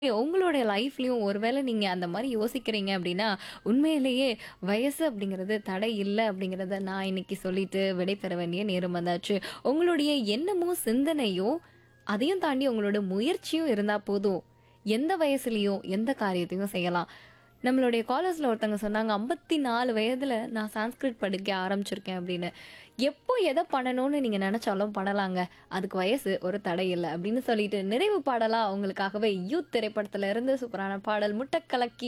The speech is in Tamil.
உங்களுடைய லைஃப்லயும் ஒருவேளை நீங்க அந்த மாரி யோசிக்கிறீங்க அப்படின்னா, உண்மையிலேயே வயசு அப்படிங்கிறது தடை இல்ல அப்படிங்கிறத நான் இன்னைக்கு சொல்லிட்டு விடைபெற வேண்டிய நேரம் வந்தாச்சு. உங்களுடைய எண்ணமும், சிந்தனையும் அதையும் தாண்டி உங்களோட முயற்சியும் இருந்தா போதும். எந்த வயசுலயும் எந்த காரியத்தையும் செய்யலாம். நம்மளுடைய காலேஜ்ல ஒருத்தவங்க சொன்னாங்க, "54 வயதுல நான் சான்ஸ்கிரிட் படிக்க ஆரம்பிச்சிருக்கேன்" அப்படின்னு. எப்போ எத பண்ணணும்னு நீங்க நெனச்சாலும் பண்ணலாங்க. அதுக்கு வயசு ஒரு தடை இல்ல அப்படின்னு சொல்லிட்டு, நிறைவு பாடலா உங்களுக்காகவே யூத் திரைப்படத்துல இருந்து சூப்பரான பாடல் "முட்டக்கலக்கி"